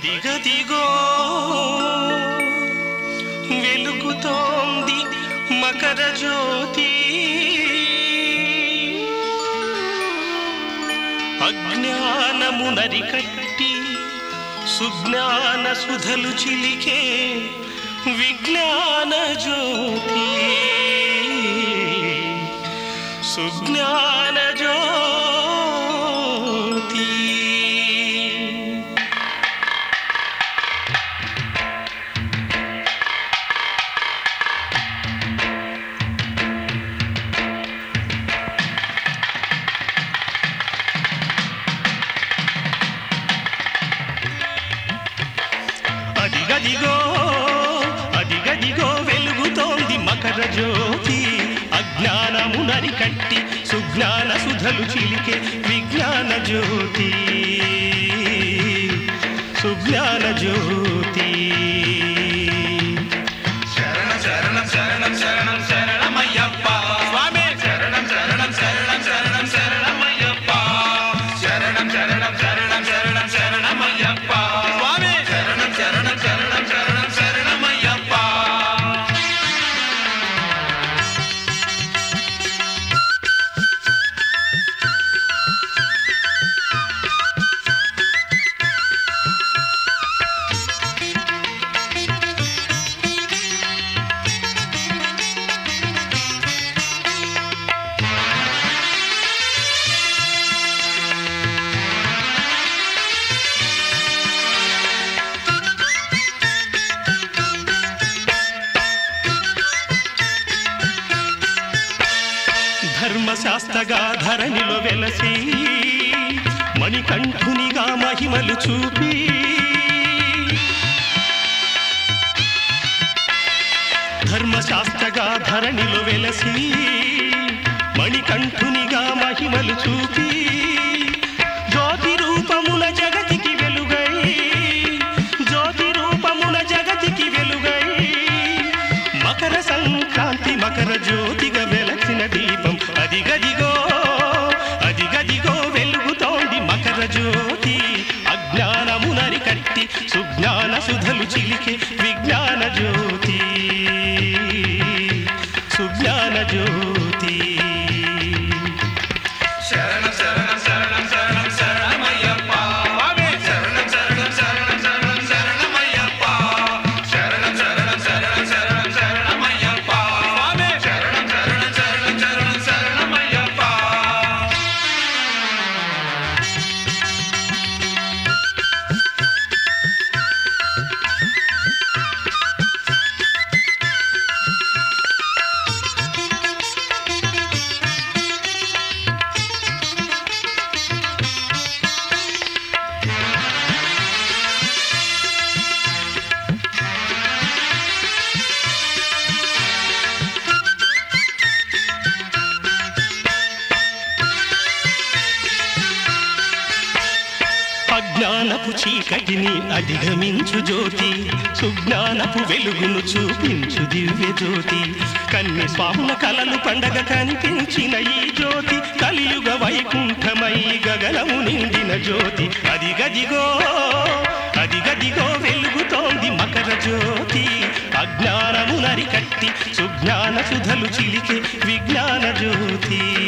అదిగదిగో వెలుగుతోంది మకర జ్యోతి అజ్ఞానము నరికట్టి సుజ్ఞాన సుధలు చిలికే విజ్ఞాన జ్యోతి సుజ్ఞాన జ్యోతి అదిగదిగో అదిగదిగో వెలుగుతోంది మకర జ్యోతి అజ్ఞానము నరికట్టి సుజ్ఞాన సుధలు చిలికే విజ్ఞాన జ్యోతి సుజ్ఞాన జ్యోతి శరణం శరణం శరణం శరణం శరణమయ్యప్ప స్వామి శరణం శరణం శరణం శరణం శరణమయ్యప్ప శరణం శరణం శరణం శరణం శరణమయ్యప్ప స్వామి శరణం శరణం శరణం శరణం శరణమయ్యప్ప ధర్మశాస్త్రగా ధరణిలో వెలసి మణికంఠునిగా మహిమలు చూపి ధర్మశాస్త్రగా ధరణిలో వెలసి మణికంఠునిగా మహిమలు చూపి జ్యోతి రూపమున జగతికి వెలుగై జ్యోతి రూపమున జగతికి వెలుగై మకర సంక్రాంతి మకర జ్యోతిగా వెలసిన దీపం అదిగదిగో అదిగదిగో వెలుగుతోంది మకర జ్యోతి అజ్ఞానము నరికట్టి సుజ్ఞాన సుధలు చిలికే విజ్ఞాన జ్యోతి సుజ్ఞాన జ్యోతి శరణం శరణం శరణం శరణం శరణమయ్యప్ప స్వామి శరణం శరణం శరణం శరణం శరణమయ్యప్ప శరణం శరణం శరణం శరణం శరణమయ్యప్ప స్వామి శరణం శరణం శరణం శరణం శరణమయ్యప్ప అజ్ఞానపు చీకటిని అధిగమించు జ్యోతి సుజ్ఞానపు వెలుగును చూపించు దివ్య జ్యోతి కన్ని స్వాముల కలలు పండగ కనిపించిన ఈ జ్యోతి కలియుగ వైకుంఠమై గగనము నిండిన జ్యోతి అదిగదిగో అదిగదిగో వెలుగుతోంది మకర జ్యోతి అజ్ఞానము నరికట్టి సుజ్ఞాన సుధలు చిలికే విజ్ఞాన జ్యోతి